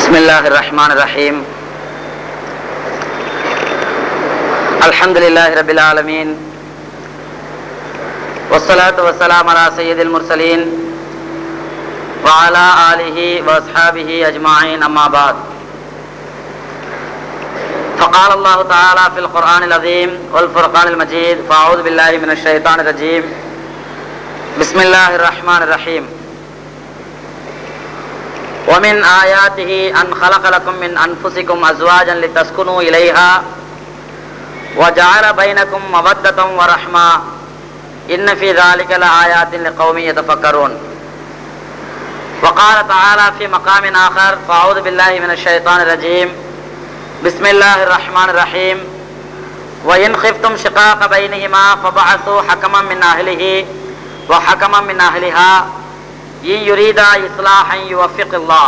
بسم الله الرحمن الرحيم الحمد لله رب العالمين والصلاة والسلام على سيد المرسلين وعلى آله وأصحابه أجمعين أما بعد فقال الله تعالى في القرآن العظيم والفرقان المجيد فأعوذ بالله من الشيطان الرجيم بسم الله الرحمن الرحيم ومن آياته أن خلق لكم من أنفسكم أزواجا لتسكنوا إليها وجعل بينكم مودة ورحمة إن في ذلك لآيات لقوم يتفكرون وقال تعالى في مقام آخر فأعوذ بالله من الشيطان الرجيم بسم الله الرحمن الرحيم وإن خفتم شقاق بينهما فبعثوا حكما من أهله وحكما من أهلها إن يريد إصلاحا يوفق الله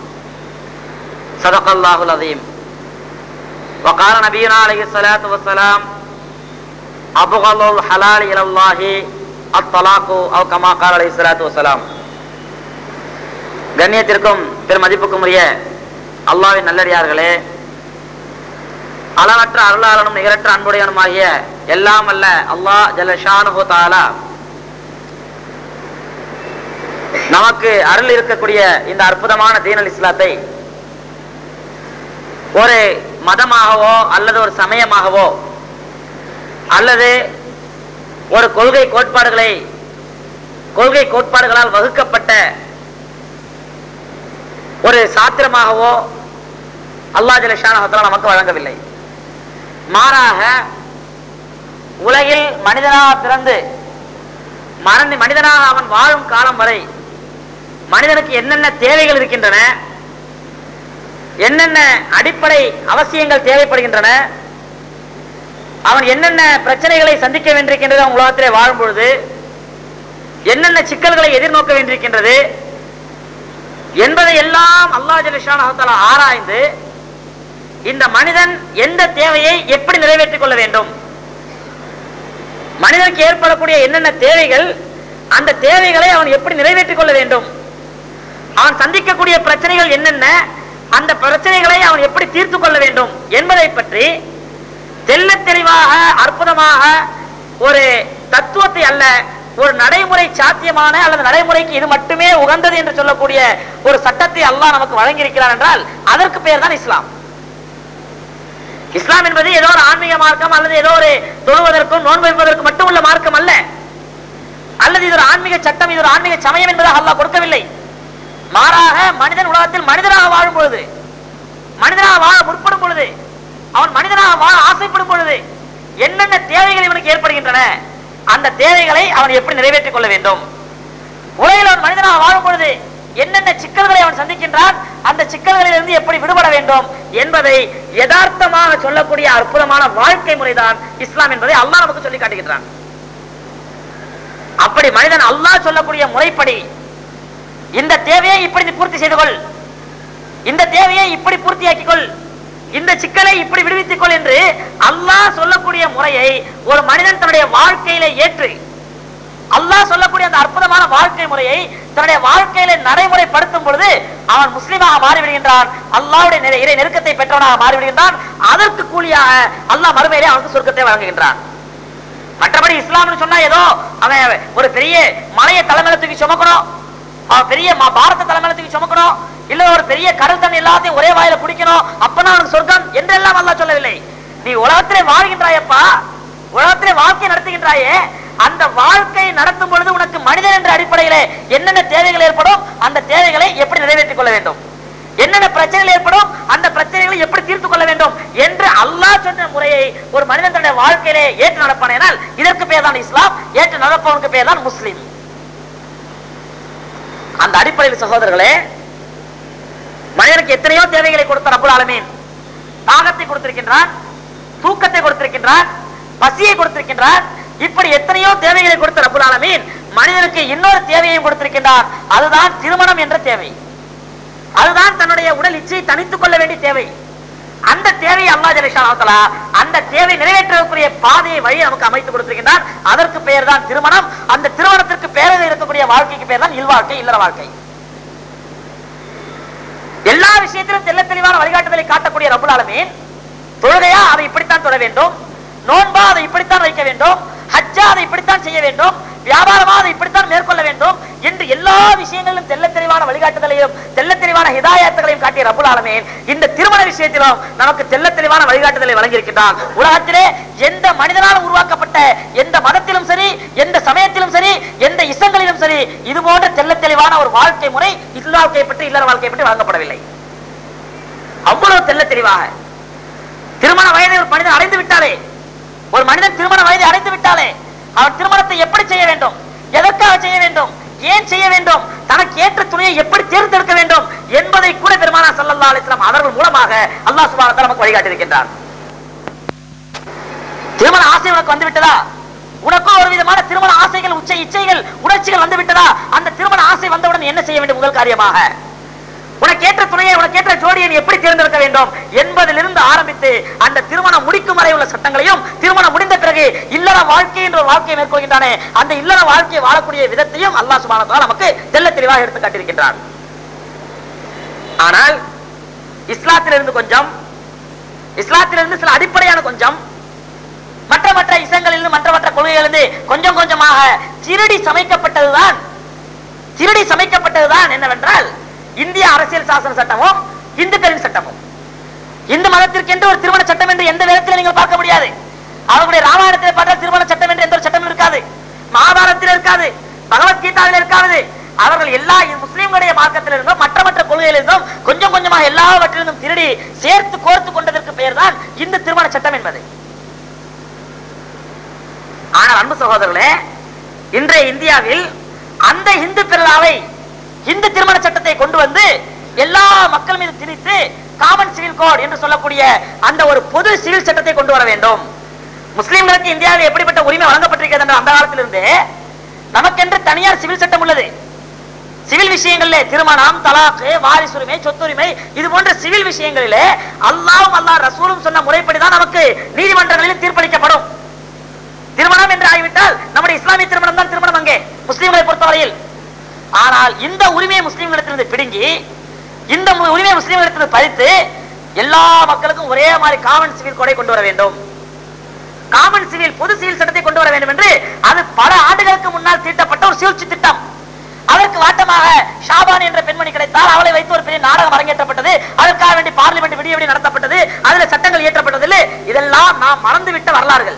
صدق الله العظيم وقال نبينا عليه الصلاة والسلام أبغض الحلال إلى الله الطلاق أو كما قال عليه الصلاة والسلام கண்ணியத்திற்கும் பெருமதிப்புக்கும் உரிய அல்லாவின் நல்லடியார்களே அளவற்ற அருளாளனும் நிகரற்ற அன்புடையனுமாகிய எல்லாம் அல்ல அல்லாஹ் ஜலஷானு தாலா நமக்கு அருள் இருக்கக்கூடிய இந்த அற்புதமான தீனல் இஸ்லாத்தை ஒரு மதமாகவோ அல்லது ஒரு சமயமாகவோ அல்லது ஒரு கொள்கை கோட்பாடுகளை கொள்கை கோட்பாடுகளால் வகுக்கப்பட்ட ஒரு சாத்திரமாகவோ அல்லா ஜலஷான நமக்கு வழங்கவில்லை மாறாக உலகில் மனிதனாக பிறந்து மறந்து மனிதனாக அவன் வாழும் காலம் வரை மனிதனுக்கு என்னென்ன தேவைகள் இருக்கின்றன என்னென்ன அடிப்படை அவசியங்கள் தேவைப்படுகின்றன அவன் என்னென்ன பிரச்சனைகளை சந்திக்க வேண்டியிருக்கின்றது அவன் உலகத்திலே வாழும் பொழுது என்னென்ன சிக்கல்களை எதிர்நோக்க வேண்டியிருக்கின்றது என்பதை எல்லாம் அல்லா ஜலிஷான ஆராய்ந்து இந்த மனிதன் எந்த தேவையை எப்படி நிறைவேற்றிக் கொள்ள வேண்டும் மனிதனுக்கு ஏற்படக்கூடிய என்னென்ன தேவைகள் அந்த தேவைகளை அவன் எப்படி நிறைவேற்றிக் கொள்ள வேண்டும் அவன் சந்திக்கக்கூடிய பிரச்சனைகள் என்னென்ன அந்த பிரச்சனைகளை அவன் எப்படி தீர்த்து கொள்ள வேண்டும் என்பதை பற்றி தெல்ல தெளிவாக அற்புதமாக ஒரு தத்துவத்தை அல்ல ஒரு நடைமுறை சாத்தியமான அல்லது நடைமுறைக்கு இது மட்டுமே உகந்தது என்று சொல்லக்கூடிய ஒரு சட்டத்தை அல்லாஹ் நமக்கு வழங்கியிருக்கிறார் என்றால் அதற்கு பெயர் தான் இஸ்லாம் இஸ்லாம் என்பது ஏதோ ஒரு ஆன்மீக மார்க்கம் அல்லது ஏதோ ஒரு தொழுவதற்கும் நோன்பு வைப்பதற்கும் மட்டும் உள்ள மார்க்கம் அல்ல அல்லது இது ஒரு ஆன்மீக சட்டம் இது ஒரு ஆன்மீக சமயம் என்பதாக அல்லாஹ் கொடுக்கவில்லை மாறாக மனிதன் உலகத்தில் மனிதனாக வாழும் பொழுது மனிதனாக வாழ முற்படும் பொழுது அவன் மனிதனாக வாழ ஆசைப்படும் பொழுது என்னென்ன தேவைகள் இவனுக்கு ஏற்படுகின்றன அந்த தேவைகளை அவன் எப்படி நிறைவேற்றிக் கொள்ள வேண்டும் உலகில் அவன் மனிதனாக வாழும் பொழுது என்னென்ன சிக்கல்களை அவன் சந்திக்கின்றான் அந்த சிக்கல்களிலிருந்து எப்படி விடுபட வேண்டும் என்பதை யதார்த்தமாக சொல்லக்கூடிய அற்புதமான வாழ்க்கை முறைதான் இஸ்லாம் என்பதை அல்லாஹ் நமக்கு சொல்லி காட்டுகின்றான் அப்படி மனிதன் அல்லாஹ் சொல்லக்கூடிய முறைப்படி இந்த தேவையை இப்படி நீ பூர்த்தி செய்து கொள் இந்த தேவையை இப்படி பூர்த்தியாக்கிக் கொள் இந்த சிக்கலை இப்படி விடுவித்துக் கொள் என்று அல்லாஹ் சொல்லக்கூடிய முறையை ஒரு மனிதன் தன்னுடைய வாழ்க்கையில ஏற்று அல்லாஹ் சொல்லக்கூடிய அந்த அற்புதமான வாழ்க்கை முறையை தன்னுடைய வாழ்க்கையில நடைமுறைப்படுத்தும் பொழுது அவன் முஸ்லீமாக மாறிவிடுகின்றான் அல்லாவுடைய இறை நெருக்கத்தை பெற்றவனாக மாறிவிடுகின்றான் அதற்கு கூலியாக அல்லாஹ் மறுமையிலே அவனுக்கு சொர்க்கத்தை வழங்குகின்றான் மற்றபடி இஸ்லாம்னு சொன்னா ஏதோ அவன் ஒரு பெரிய மலையை தலைமையில தூக்கி சுமக்கணும் அவன் பெரிய பாரத தலைமையில தூக்கி சுமக்கணும் இல்ல ஒரு பெரிய கடல் தண்ணி எல்லாத்தையும் ஒரே வாயில குடிக்கணும் அப்பதான் அவனுக்கு சொர்க்கம் என்றெல்லாம் அல்லா சொல்லவில்லை நீ உலகத்திலே வாழ்கின்றாயப்பா உலகத்திலே வாழ்க்கை நடத்துகின்றாயே அந்த வாழ்க்கை நடத்தும் பொழுது உனக்கு மனிதன் என்ற அடிப்படையில என்னென்ன தேவைகள் ஏற்படும் அந்த தேவைகளை எப்படி நிறைவேற்றிக் கொள்ள வேண்டும் என்னென்ன பிரச்சனைகள் ஏற்படும் அந்த பிரச்சனைகளை எப்படி தீர்த்து கொள்ள வேண்டும் என்று அல்லாஹ் சொன்ன முறையை ஒரு மனிதன் தன்னுடைய வாழ்க்கையிலே ஏற்று நடப்பானால் இதற்கு பேர் தான் இஸ்லாம் ஏற்று நடப்பவனுக்கு பேர் தான் முஸ்லீம் அந்த அடிப்படையில் சகோதரர்களே மனிதனுக்கு எத்தனையோ தேவைகளை கொடுத்த ரபுல் ஆலமீன் தாகத்தை கொடுத்திருக்கின்றான் தூக்கத்தை கொடுத்திருக்கின்றான் பசியை கொடுத்திருக்கின்றான் இப்படி எத்தனையோ தேவைகளை கொடுத்த ரபுல் ஆலமீன் மனிதனுக்கு இன்னொரு தேவையையும் கொடுத்திருக்கின்றான் அதுதான் திருமணம் என்ற தேவை அதுதான் தன்னுடைய உடல் இச்சையை தனித்துக் கொள்ள வேண்டிய தேவை அந்த தேவையை அல்லா ஜலிஷா அந்த தேவை நிறைவேற்றக்கூடிய பாதையை வழி நமக்கு அமைத்து கொடுத்திருக்கின்றான் அதற்கு பெயர் தான் திருமணம் அந்த திருமணத்திற்கு பேரில் இருக்கக்கூடிய வாழ்க்கைக்கு பேர் தான் இல்வாழ்க்கை இல்லற வாழ்க்கை எல்லா விஷயத்திலும் தெள்ள தெளிவான வழிகாட்டுதலை காட்டக்கூடிய ரபுல் ஆலமீன் தொழுகையா அதை இப்படித்தான் தொழ வேண்டும் நோன்பா அதை இப்படித்தான் வைக்க வேண்டும் ஹஜ்ஜா அதை இப்படித்தான் செய்ய வேண்டும் வியாபாரமா அதை இப்படித்தான் மேற்கொள்ள வேண்டும் என்று எல்லா விஷயங்களிலும் தெள்ள தெளிவான வழிகாட்டுதலையும் தெள்ள தெளிவான ஹிதாயத்துகளையும் காட்டிய ரபுல் ஆலமீன் இந்த திருமண விஷயத்திலும் நமக்கு தெள்ள தெளிவான வழிகாட்டுதலை வழங்கியிருக்கின்றான் உலகத்திலே எந்த மனிதனாலும் உருவாக்கப்பட்ட எந்த மதத்திலும் சரி எந்த சமயத்திலும் சரி எந்த இசங்களிலும் சரி இது போன்ற தெள்ள தெளிவான ஒரு வாழ்க்கை முறை இல்ல வாழ்க்கையை பற்றி இல்லற வாழ்க்கையை பற்றி வழங்கப்படவில்லை அவ்வளவு தெள்ள தெளிவாக திருமண வயதை ஒரு மனிதன் அடைந்து விட்டாலே ஒரு மனிதன் திருமண வயதை அடைந்து விட்டாலே அவன் திருமணத்தை எப்படி செய்ய வேண்டும் எதற்காக செய்ய வேண்டும் ஏன் செய்ய வேண்டும் தனக்கு ஏற்ற துணையை எப்படி தேர்ந்தெடுக்க வேண்டும் என்பதை கூட பெருமானா ஸல்லல்லாஹு அலைஹி வஸல்லம் அவர்கள் மூலமாக அல்லாஹ் சுப்ஹானஹு வ தஆலா நமக்கு வழிகாட்டியிருக்கின்றார் திருமண ஆசை உனக்கு வந்து விட்டதா உனக்கும் ஒரு விதமான திருமண ஆசைகள் உச்ச இச்சைகள் உணர்ச்சிகள் வந்து விட்டதா அந்த திருமண ஆசை வந்தவுடன் என்ன செய்ய வேண்டும் முதல் காரியமாக உனக்கு ஏற்ற துணையை உனக்கு ஏற்ற ஜோடியை நீ எப்படி தேர்ந்தெடுக்க வேண்டும் என்பதிலிருந்து ஆரம்பித்து அந்த திருமணம் முடிக்கும் வரை உள்ள சட்டங்களையும் திருமணம் முடிந்த பிறகு இல்லற வாழ்க்கை என்ற ஒரு வாழ்க்கையை மேற்கொள்கின்றானே அந்த இல்லற வாழ்க்கையை வாழக்கூடிய விதத்தையும் அல்லாஹ் சுப்ஹானஹு வ தஆலா நமக்கு தெள்ள தெளிவாக எடுத்து காட்டியிருக்கின்றான் ஆனால் இஸ்லாத்திலிருந்து கொஞ்சம் இஸ்லாத்திலிருந்து சில அடிப்படையான கொஞ்சம் மற்ற மற்ற இசங்களிலிருந்து மற்ற மற்ற கொள்கைகளிலிருந்து கொஞ்சம் கொஞ்சமாக திருடி சமைக்கப்பட்டதுதான் திருடி சமைக்கப்பட்டதுதான் என்னவென்றால் இந்திய அரசியல் சாசன சட்டமும் இந்துக்களின் சட்டமும் இந்து மதத்திற்கென்று ஒரு திருமண சட்டம் என்று எந்த விதத்தில் நீங்கள் பார்க்க முடியாது அவர்களுடைய ராமாயணத்தில் பார்த்தால் திருமண சட்டம் என்று எந்த ஒரு சட்டமும் இருக்காது மகாபாரதத்தில் இருக்காது பகவத்கீதாவில் இருக்காது அவர்கள் எல்லா முஸ்லிம்களுடைய மார்க்கத்திலிருந்தும் மற்ற மற்ற கொள்கையிலிருந்தும் கொஞ்சம் கொஞ்சமாக எல்லாவற்றிலிருந்தும் திருடி சேர்த்து கோர்த்து கொண்டதற்கு பெயர் தான் இந்து திருமண சட்டம் என்பது ஆனால் அன்பு சகோதரர்களே இன்றைய இந்தியாவில் அந்த இந்து திருவிழாவை இந்து திருமண சட்டத்தை கொண்டு வந்து எல்லா மக்கள் மீது திணித்து காமன் சிவில் கோட் என்று சொல்லக்கூடிய அந்த ஒரு பொது சிவில் சட்டத்தை கொண்டு வர வேண்டும் முஸ்லிம்களுக்கு இந்தியாவில் எப்படிப்பட்ட உரிமை வழங்கப்பட்டிருக்கிறது என்ற அந்த காலத்திலிருந்து நமக்கென்று தனியார் சிவில் சட்டம் உள்ளது சிவில் விஷயங்களிலே திருமணம் தலாக்கு வாரிசுரிமை சொத்துரிமை இது போன்ற சிவில் விஷயங்களிலே அல்லாஹ்வும் அல்லாஹ் ரசூலும் சொன்ன முறைப்படிதான் நமக்கு நீதிமன்றங்களில் தீர்ப்பளிக்கப்படும் திருமணம் என்று ஆகிவிட்டால் நம்முடைய இஸ்லாமிய திருமணம் தான் திருமணம் அங்கே முஸ்லிம்களை பொறுத்தவரையில் ஆனால் இந்த உரிமையை முஸ்லிம்களிடத்திலிருந்து பிடுங்கி இந்த மு- உரிமையை முஸ்லிம்களிடத்திலிருந்து பறித்து எல்லா மக்களுக்கும் ஒரே மாதிரி காமன் சிவில் கொடை கொண்டு வர வேண்டும் காமன் சிவில் பொது சிவில் சட்டத்தை கொண்டு வர வேண்டும் என்று அது பல ஆண்டுகளுக்கு முன்னால் தீட்டப்பட்ட ஒரு சூழ்ச்சி திட்டம் அதற்கு வாட்டமாக ஷாபான் என்ற பெண்மணி கிடைத்தால் அவளை வைத்து ஒரு பெரிய நாடகம் அரங்கேற்றப்பட்டது அதற்காக வேண்டி பார்லிமெண்ட் விடிய விடிய நடத்தப்பட்டது அதுல சட்டங்கள் இயற்றப்பட்டதில்லை இதெல்லாம் நாம் மறந்துவிட்ட வரலாறுகள்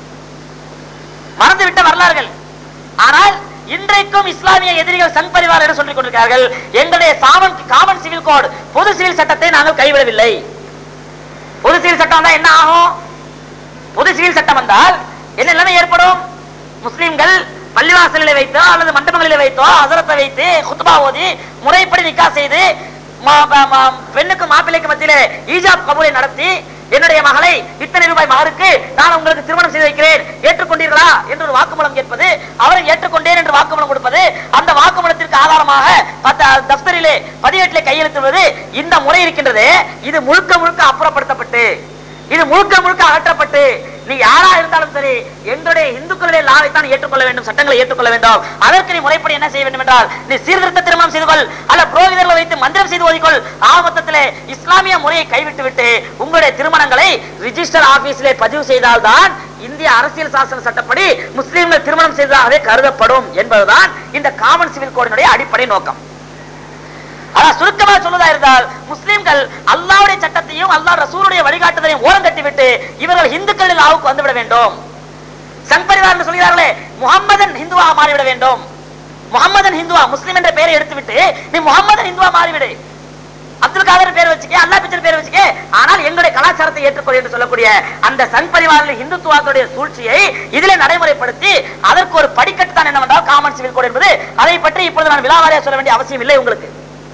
மறந்துவிட்ட வரலாறுகள் ஆனால் இன்றைக்கும் இஸ்லாமிய எதிரிகள் சங் பரிவார் என்று சொல்லிக் கொண்டிருக்கிறார்கள் எங்களுடைய சாமன் காமன் சிவில் கோட் பொது சிவில் சட்டத்தை நாங்கள் கைவிடவில்லை பொது சிவில் சட்டம் வந்தா என்ன ஆகும் பொது சிவில் சட்டம் வந்தால் என்ன நிலைமை ஏற்படும் முஸ்லிம்கள் பள்ளிவாசலிலே வைத்தோ அல்லது மண்டபங்களிலே வைத்தோ ஹசரத்தை வைத்து குத்பா ஓதி முறைப்படி நிக்கா செய்து மா- ம- ம- பெண்ணுக்கு மாப்பிள்ளைக்கு மத்தியிலே ஈஜாப் கபூலை நடத்தி என்னுடைய மகளை இத்தனை ரூபாய் மகருக்கு நான் உங்களுக்கு திருமணம் செய்து வைக்கிறேன் ஏற்றுக்கொண்டீர்களா என்று ஒரு வாக்குமூலம் கேட்பது அவரை ஏற்றுக்கொண்டேன் என்று வாக்குமூலம் கொடுப்பது அந்த வாக்குமூலத்திற்கு ஆதாரமாக பத்த தப்தரிலே பதிவேட்டிலே கையெழுத்துவது இந்த முறை இருக்கின்றது இது முழுக்க முழுக்க அப்புறப்படுத்தப்பட்டு இது முழுக்க முழுக்க அகற்றப்பட்டு நீ யாரா இருந்தாலும் சரி எங்களுடைய இந்துக்களுடைய லாவை தான் ஏற்றுக்கொள்ள வேண்டும் சட்டங்களை ஏற்றுக்கொள்ள வேண்டும் அதற்கு நீ முறைப்படி என்ன செய்ய வேண்டும் என்றால் நீ சீர்திருத்த திருமணம் செய்து கொள் அல்ல புரோகிதர்களை வைத்து மந்திரம் செய்து ஓதிக்கொள் ஆபத்திலே இஸ்லாமிய முறையை கைவிட்டு விட்டு உங்களுடைய திருமணங்களை ரிஜிஸ்டர் ஆபீஸிலே பதிவு செய்தால்தான் இந்திய அரசியல் சாசன சட்டப்படி முஸ்லிம்கள் திருமணம் செய்ததாகவே கருதப்படும் என்பதுதான் இந்த காமன் சிவில் கோடினுடைய அடிப்படை நோக்கம் அதான் சுருக்கமா சொல்வதா இருந்தால் முஸ்லிம்கள் அல்லாஹ்வுடைய சட்டத்தையும் அல்லாஹ் ரசூலுடைய வழிகாட்டுதலையும் ஓரம் கட்டிவிட்டு இவர்கள் இந்துக்களில் ஆவுக்கு வந்துவிட வேண்டும் சங்பரிவார் என்று சொல்கிறார்களே முகம்மதன் ஹிந்துவா மாறிவிட வேண்டும் முகம்மதன் ஹிந்துவா முஸ்லிம் என்ற பெயரை எடுத்துவிட்டு நீ முகம்மதன் ஹிந்துவா மாறிவிடு அப்துல் காதர் பேர் வச்சுக்க அல்லா பிச்சர் பேர் வச்சுக்க ஆனால் எங்களுடைய கலாச்சாரத்தை ஏற்றுக்கொள் என்று சொல்லக்கூடிய அந்த சங் பரிவாரில் இந்துத்துவாக்களுடைய சூழ்ச்சியை இதிலே நடைமுறைப்படுத்தி அதற்கு ஒரு படிக்கட்டு தான் என்னவென்றால் காமன் சிவில் கோட் என்பது அதை பற்றி இப்பொழுது நான் விழாவாரியாக சொல்ல வேண்டிய அவசியம் இல்லை உங்களுக்கு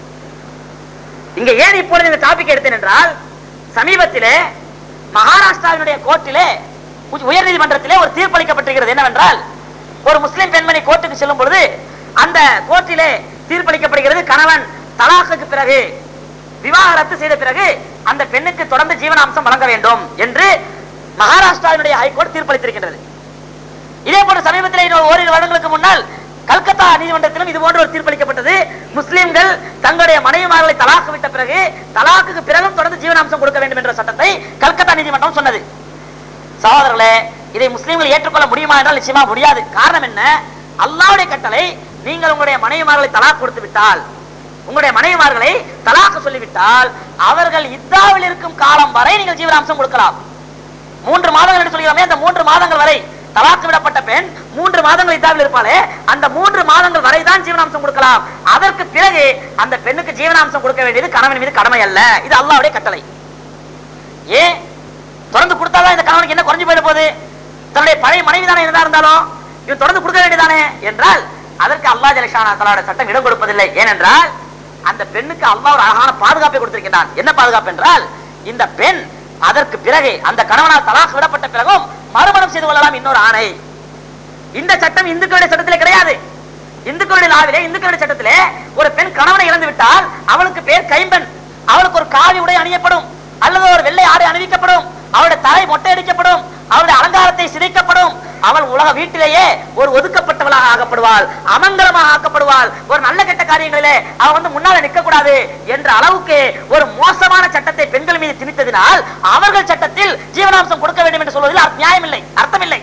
இங்க ஏன் இப்பொழுது இந்த டாபிக் எடுத்தேன் என்றால் சமீபத்திலே மகாராஷ்டிராவினுடைய கோர்ட்டிலே உ- உயர்நீதிமன்றத்திலே ஒரு தீர்ப்பளிக்கப்பட்டிருக்கிறது என்னவென்றால் ஒரு முஸ்லிம் பெண்மணி கோர்ட்டுக்கு செல்லும் பொழுது அந்த கோர்ட்டிலே தீர்ப்பளிக்கப்படுகிறது கணவன் தலாக்குக்கு பிறகு விவாகரத்து செய்த பிறகு அந்த பெண்ணுக்கு தொடர்ந்து ஜீவனாம்சம் வழங்க வேண்டும் என்று மகாராஷ்டிராவினுடைய ஹைகோர்ட் தீர்ப்பளித்திருக்கின்றது இதே போன்ற சமீபத்தில் இன்னொரு ஓரிரு வருடங்களுக்கு முன்னால் கல்கத்தா நீதிமன்றத்திலும் இது போன்ற ஒரு தீர்ப்பளிக்கப்பட்டது முஸ்லிம்கள் தங்கள் தங்களுடைய மனைவிமார்களை தலாக்கு விட்ட பிறகு தலாக்குக்கு பிறகும் தொடர்ந்து ஜீவனாம்சம் கொடுக்க வேண்டும் என்ற சட்டத்தை கல்கத்தா நீதிமன்றம் சொன்னது சகோதரர்களே இதை முஸ்லிம்கள் ஏற்றுக்கொள்ள முடியுமா என்றால் நிச்சயமா முடியாது காரணம் என்ன அல்லாஹ்வுடைய கட்டளை நீங்கள் உங்களுடைய மனைவிமார்களை தலாக் கொடுத்து விட்டால் உங்களுடைய மனைவிமார்களை தலாக்கு சொல்லிவிட்டால் அவர்கள் இத்தாவில் இருக்கும் காலம் வரை நீங்கள் ஜீவனாம்சம் கொடுக்கலாம் மூன்று மாதங்கள் என்று சொல்கிறோமே அந்த மூன்று மாதங்கள் வரை தலாக்கு விடப்பட்ட பெண் மூன்று மாதங்கள் இதாவில் இருப்பாளே அந்த மூன்று மாதங்கள் வரை தான் ஜீவனாம்சம் கொடுக்கலாம் அதற்கு பிறகு அந்த பெண்ணுக்கு ஜீவனாம்சம் கொடுக்க வேண்டியது கணவன் மீது கடமை அல்ல இது அல்லாஹ்வுடைய கட்டளை ஏன் தொடர்ந்து கொடுத்தாதான் இந்த கணவனுக்கு என்ன குறைஞ்சு போயிட போகுது தன்னுடைய பழைய மனைவி தானே என்னதா இருந்தாலும் இவன் தொடர்ந்து கொடுக்க வேண்டியதானே என்றால் அதற்கு அல்லாஹ் ஜலஷான தலாவோட சட்டம் இடம் கொடுப்பதில்லை ஏனென்றால் அந்த பெண்ணுக்கு அல்லாஹ் ஒரு அழகான பாதுகாப்பை கொடுத்திருக்கிறான் என்ன பாதுகாப்பு என்றால் இந்த பெண் அதற்கு பிறகு அந்த கணவனால் தலாக் விடப்பட்ட பிறகும் மறுமணம் செய்து கொள்ளலாம் இன்னொரு ஆணை இந்த சட்டம் இந்துக்களுடைய சட்டத்திலே கிடையாது இந்துக்களுடைய லாவிலே இந்துக்களுடைய சட்டத்திலே ஒரு பெண் கணவனை இழந்து விட்டால் அவளுக்கு பேர் கைம்பெண் அவளுக்கு ஒரு காவி உடை அணியப்படும் அல்லது ஒரு வெள்ளை ஆடை அணிவிக்கப்படும் அவளுடைய தலை மொட்டையடிக்கப்படும் அவளுடைய அலங்காரத்தை சிதைக்கப்படும் அவள் உலக வீட்டிலேயே ஒரு ஒதுக்கப்பட்டவளாக ஆக்கப்படுவாள் அமங்கலமாக ஆக்கப்படுவாள் ஒரு நல்ல கெட்ட காரியங்களிலே அவள் வந்து முன்னால நிற்க கூடாது என்ற அளவுக்கு ஒரு மோசமான சட்டத்தை பெண்கள் மீது திணித்ததினால் அவர்கள் சட்டத்தில் ஜீவனாம்சம் கொடுக்க வேண்டும் என்று சொல்வதில் அர்த்த- நியாயமில்லை அர்த்தமில்லை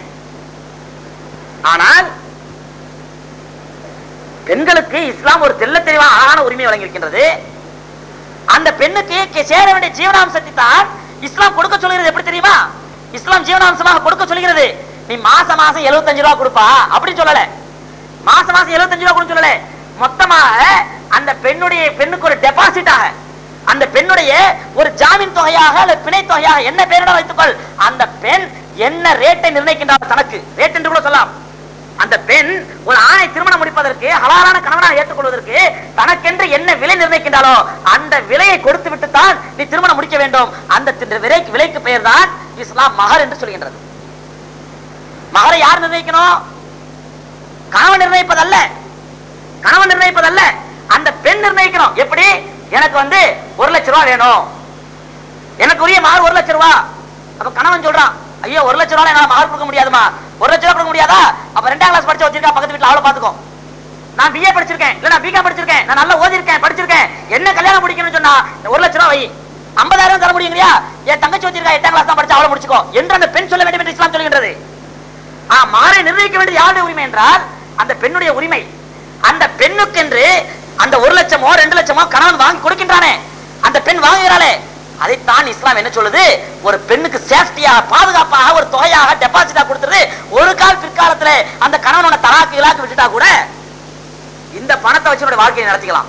ஆனால் பெண்களுக்கு இஸ்லாம் ஒரு தெள்ள தெளிவான அழகான உரிமை வழங்கியிருக்கின்றது அந்த பெண்ணுக்கு கே- சேர வேண்டிய ஜீவனாம்சத்தை தான் இஸ்லாம் கொடுக்க சொல்கிறது எப்படி தெரியுமா இஸ்லாம் ஜீவனாம்சமாக கொடுக்க சொல்கிறது நீ மாசம் மாசம் 75 ரூபா கொடுப்பா அப்படின்னு சொல்லல மாசம் மாசம் 75 ரூபா கொடுன்னு சொல்லல மொத்தமாக அந்த பெண்ணுடைய பெண்ணுக்கு ஒரு டெபாசிட்டாக அந்த பெண்ணுடைய ஒரு ஜாமீன் தொகையாக அல்லது பிணை தொகையாக என்ன பேரிடம் வைத்துக்கொள் அந்த பெண் என்ன ரேட்டை நிர்ணயிக்கின்றார் தனக்கு ரேட் என்று கூட சொல்லலாம் அந்த பெண் ஒரு ஆணை திருமணம் முடிப்பதற்கு ஹலாலான கணவனாக ஏற்றுக்கொள்வதற்கு தனக்கென்று என்ன விலை நிர்ணயிக்கின்றாலோ அந்த விலையை கொடுத்து விட்டு தான் நீ திருமணம் முடிக்க வேண்டும் அந்த தி- விலைக்கு விலைக்கு பெயர் தான் இஸ்லாம் மகர் என்று சொல்கின்றது மகரை யார் நிர்ணயிக்கணும் கணவன் நிர்ணயிப்பதல்ல கணவன் நிர்ணயிப்பதல்ல அந்த பெண் நிர்ணயிக்கணும் எப்படி எனக்கு வந்து ஒரு லட்சம் ரூபாய் வேணும் எனக்கு உரிய மகர் ஒரு லட்சம் ரூபாய் அப்ப கணவன் சொல்றான் ஐயோ ஒரு லட்சம் ரூபாய் என்னால மகர் கொடுக்க முடியாதுமா ஒரு லட்சம் ரூபாய் கொடுக்க முடியாதா அப்ப ரெண்டாம் கிளாஸ் படிச்ச வச்சிருக்கா பக்கத்து வீட்டுல அவளை பாத்துக்கோ நான் பிஏ படிச்சிருக்கேன் இல்ல நான் பிகாம் படிச்சிருக்கேன் நான் நல்லா ஓதி இருக்கேன் படிச்சிருக்கேன் என்ன கல்யாணம் முடிக்கணும்னு சொன்னா ஒரு லட்சம் ரூபாய் வை ஐம்பதாயிரம் தர முடியுங்களையா என் தங்கச்சி வச்சிருக்கா எட்டாம் கிளாஸ் தான் படிச்சா அவளை முடிச்சுக்கோ என்று அந்த பெண் சொல்ல வேண்டும் என்று இஸ்லாம் சொல்கின்றது ஆ மாறை நிர்ணயிக்க வேண்டியது யாருடைய உரிமை என்றால் அந்த பெண்ணுடைய உரிமை அந்த பெண்ணுக்கென்று அந்த ஒரு லட்சமோ ரெண்டு லட்சமோ கணவன் வாங்கி கொடுக்கின்றானே அந்த பெண் வாங்குகிறாளே அதைத்தான் இஸ்லாம் என்ன சொல்லுது ஒரு பெண்ணுக்கு சேஃப்டியாக பாதுகாப்பாக ஒரு தொகையாக டெபாசிட்டா கொடுத்துருது ஒரு கால் பிற்காலத்துல அந்த கணவனோட தலாக்கு இலாக்கு விட்டுட்டா கூட இந்த பணத்தை வச்சு உன்னோட வாழ்க்கையை நடத்திக்கலாம்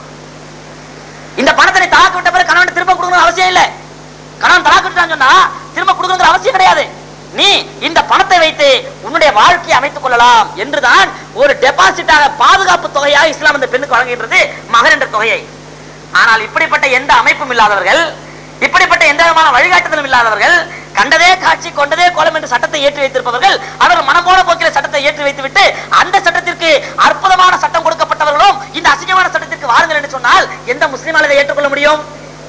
இந்த பணத்தை நீ தலாக்கு விட்ட பிறகு கணவன் திரும்ப கொடுக்கணும் அவசியம் இல்லை கணவன் தலாக்கு விட்டான்னு சொன்னா திரும்ப கொடுக்கணுங்கிற அவசியம் கிடையாது நீ இந்த பணத்தை வைத்து உன்னுடைய வாழ்க்கையை அமைத்துக் கொள்ளலாம் என்றுதான் ஒரு டெபாசிட்டாக பாதுகாப்பு தொகையாக இஸ்லாம் அந்த பெண்ணுக்கு வழங்குகின்றது மகர் என்ற தொகையை ஆனால் இப்படிப்பட்ட எந்த அமைப்பும் இல்லாதவர்கள் இப்படிப்பட்ட எந்த விதமான வழிகாட்டுதலும் இல்லாதவர்கள் கண்டதே காட்சி கொண்டதே கோலம் என்று சட்டத்தை ஏற்றி வைத்திருப்பவர்கள் அவர் மனம் போன போக்கில சட்டத்தை ஏற்றி வைத்துவிட்டு அந்த சட்டத்திற்கு அற்புதமான சட்டம் கொடுக்கப்பட்டவர்களும் இந்த அசிங்கமான சட்டத்திற்கு வாருங்கள் என்று சொன்னால் எந்த முஸ்லிமால் இதை ஏற்றுக்கொள்ள முடியும்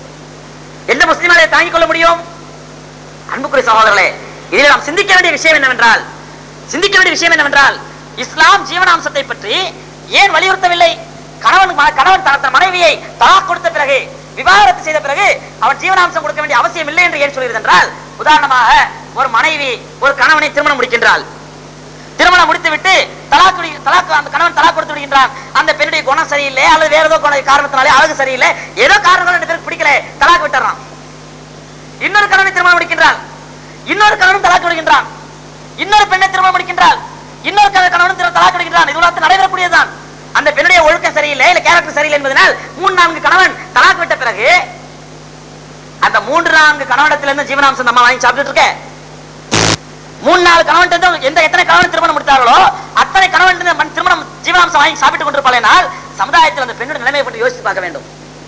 எந்த முஸ்லிமால் இதை தாங்கிக் கொள்ள முடியும் அன்புக்குரிய சகோதரர்களே இதில் நாம் சிந்திக்க வேண்டிய விஷயம் என்னவென்றால் சிந்திக்க வேண்டிய விஷயம் என்னவென்றால் இஸ்லாம் ஜீவனாம்சத்தை பற்றி ஏன் வலியுறுத்தவில்லை கணவன் ம- கணவன் தன் தன் மனைவியை தலாக் கொடுத்த பிறகு விவாகரத்து செய்த பிறகு அவன் ஜீவனாம்சம் கொடுக்க வேண்டிய அவசியம் இல்லை என்று ஏன் சொல்கிறது என்றால் உதாரணமாக ஒரு மனைவி ஒரு கணவனை திருமணம் முடிக்கின்றாள் திருமணம் முடித்துவிட்டு தலாக் விடு- தலாக் அந்த கணவன் தலாக் கொடுத்து விடுகின்றான் அந்த பெண்ணுடைய குணம் சரியில்லை அல்லது வேற ஏதோ குண- காரணத்தினாலே அழகு சரியில்லை ஏதோ காரணங்கள் ரெண்டு பேருக்கு பிடிக்கல தலாக் விட்டுறான் இன்னொரு கணவனை திருமணம் முடிக்கின்றாள் இன்னொரு கணவனும் தலாக் விடுகின்றான் இன்னொரு பெண்ணை திருமணம் முடிக்கின்றாள் இன்னொரு கண- கணவனும் திரு- தலாக் விடுகின்றான் இது உலகத்தில் நடைபெறக்கூடியதுதான் அந்த பெண்ணுடைய ஒழுக்கம் சரியில்லை இல்ல கேரக்டர் சரியில்லை என்பதனால் மூணு நான்கு கணவன் தலாக் விட்ட பிறகு அந்த மூன்று நான்கு கணவனத்துல இருந்து ஜீவனாம்சம் நம்ம வாங்கி சாப்பிட்டுட்டு இருக்க மூணு நாலு கணவன் இருந்து எந்த எத்தனை கணவன் திருமணம் முடித்தார்களோ அத்தனை கணவன் இருந்து மன் திருமணம் ஜீவனாம்சம் வாங்கி சாப்பிட்டு கொண்டிருப்பாளேனால் சமுதாயத்தில் அந்த பெண்ணோட நிலைமையை பற்றி யோசித்து பார்க்க வேண்டும்